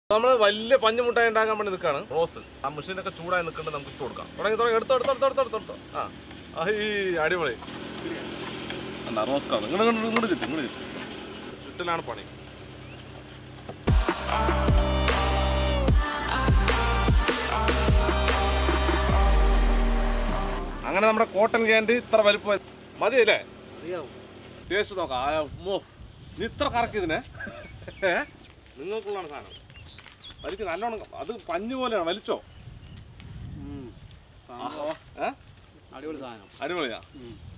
നമ്മൾ വലിയ പഞ്ഞുമുട്ടായി ഉണ്ടാക്കാൻ വേണ്ടി നിൽക്കുകയാണ് റോസ് ആ മെഷീനൊക്കെ ചൂടായി നിൽക്കേണ്ടത് നമുക്ക് ഇട്ട് കൊടുക്കാം തുടങ്ങി തുടങ്ങി എടുത്തോ എടുത്തോ എടുത്തോ എടുത്തോ എടുത്തോ എടുത്തോ ആ ഈ അടിപൊളി അല്ല റോസ് കളർ ഇങ്ങോട്ട് ഇങ്ങോട്ട് ഇങ്ങോട്ട് ചുറ്റും ഇങ്ങോട്ട് ചുറ്റും ചുറ്റിലാണ് പണി അങ്ങനെ നമ്മുടെ കോട്ടൺ ക്യാൻഡി ഇത്ര വലിപ്പം മതിയല്ലേ ടേസ്റ്റ് നോക്കാം ആ, ഉമ്മോ. നീ ഇത്ര കറക്കിയതിനെ ഏ നിങ്ങൾക്കുള്ളതാണ് സാധനം വലിക്ക് നല്ലോണം അത് പഞ്ഞു പോലെയാണ് വലിച്ചോ ഏ അടിപൊളി സാധനം അടിപൊളിയാ